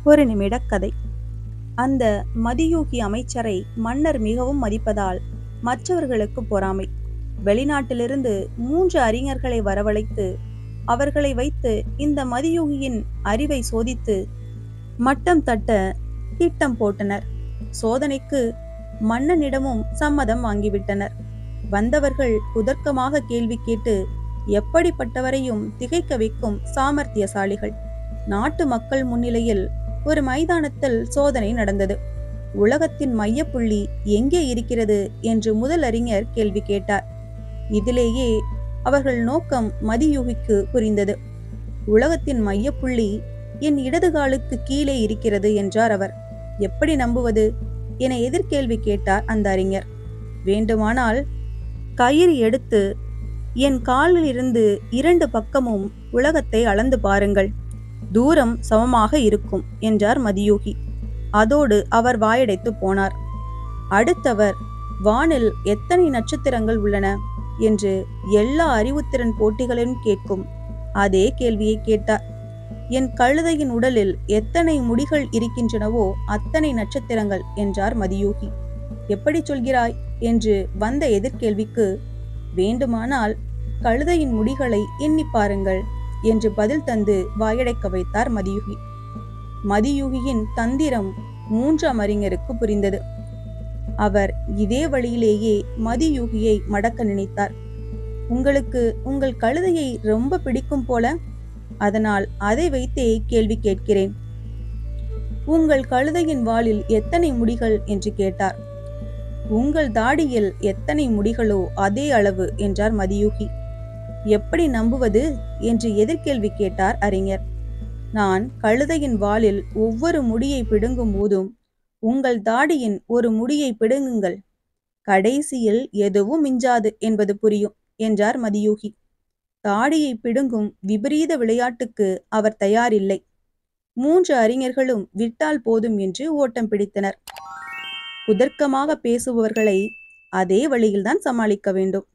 ஒரு நிமிட கதை அந்த மதியூகி அமைச்சரை மன்னர் மிகவும் மதிப்பதால் மற்றவர்களுக்கு பொறாமை வெளிநாட்டிலிருந்து மூன்று அறிஞர்களை வரவழைத்து அவர்களை வைத்து இந்த மதியூகியின் அறிவை சோதித்து மட்டம் தட்ட திட்டம் போட்டனர் சோதனைக்கு மன்னனிடமும் சம்மதம் வாங்கிவிட்டனர் வந்தவர்கள் குதர்க்கமாக கேள்வி கேட்டு எப்படிப்பட்டவரையும் திகைக்க வைக்கும் சாமர்த்தியசாலிகள் நாட்டு மக்கள் முன்னிலையில் ஒரு மைதானத்தில் சோதனை நடந்தது உலகத்தின் மையப்புள்ளி எங்கே இருக்கிறது என்று முதல் அறிஞர் கேள்வி கேட்டார் இதிலேயே அவர்கள் நோக்கம் மதியூகிக்கு புரிந்தது உலகத்தின் மையப்புள்ளி என் இடது காலுக்கு கீழே இருக்கிறது என்றார் அவர் எப்படி நம்புவது என எதிர்கேள்வி கேட்டார் அந்த அறிஞர் வேண்டுமானால் கயிறு எடுத்து என் காலில் இருந்து இரண்டு பக்கமும் உலகத்தை அளந்து பாருங்கள் தூரம் சமமாக இருக்கும் என்றார் மதியோகி அதோடு அவர் வாயடைத்து போனார் அடுத்தவர் வானில் எத்தனை நட்சத்திரங்கள் உள்ளன என்று எல்லா அறிவுத்திறன் போட்டிகளையும் கேட்கும் அதே கேள்வியை கேட்டார் என் கழுதையின் உடலில் எத்தனை முடிகள் இருக்கின்றனவோ அத்தனை நட்சத்திரங்கள் என்றார் மதியோகி எப்படி சொல்கிறாய் என்று வந்த எதிர்கேள்விக்கு வேண்டுமானால் கழுதையின் முடிகளை எண்ணி பாருங்கள் என்று பதில் தந்து வாயடைக்க வைத்தார் மதியுகி மதியுகியின் தந்திரம் மூன்றாம் அறிஞருக்கு புரிந்தது அவர் இதே வழியிலேயே மதியுகியை மடக்க நினைத்தார் உங்களுக்கு உங்கள் கழுதையை ரொம்ப பிடிக்கும் போல அதனால் அதை வைத்தே கேள்வி கேட்கிறேன் உங்கள் கழுதையின் வாளில் எத்தனை முடிகள் என்று கேட்டார் உங்கள் தாடியில் எத்தனை முடிகளோ அதே அளவு என்றார் மதியூகி எப்படி நம்புவது என்று எதிர்கேள்வி கேட்டார் அறிஞர் நான் கழுதையின் வாளில் ஒவ்வொரு முடியை பிடுங்கும் போதும் உங்கள் தாடியின் ஒரு முடியை பிடுங்குங்கள் கடைசியில் எதுவும் மிஞ்சாது என்பது புரியும் என்றார் மதியூகி தாடியை பிடுங்கும் விபரீத விளையாட்டுக்கு அவர் தயாரில்லை மூன்று அறிஞர்களும் விட்டால் போதும் என்று ஓட்டம் பிடித்தனர் குதர்க்கமாக பேசுபவர்களை அதே வழியில்தான் சமாளிக்க வேண்டும்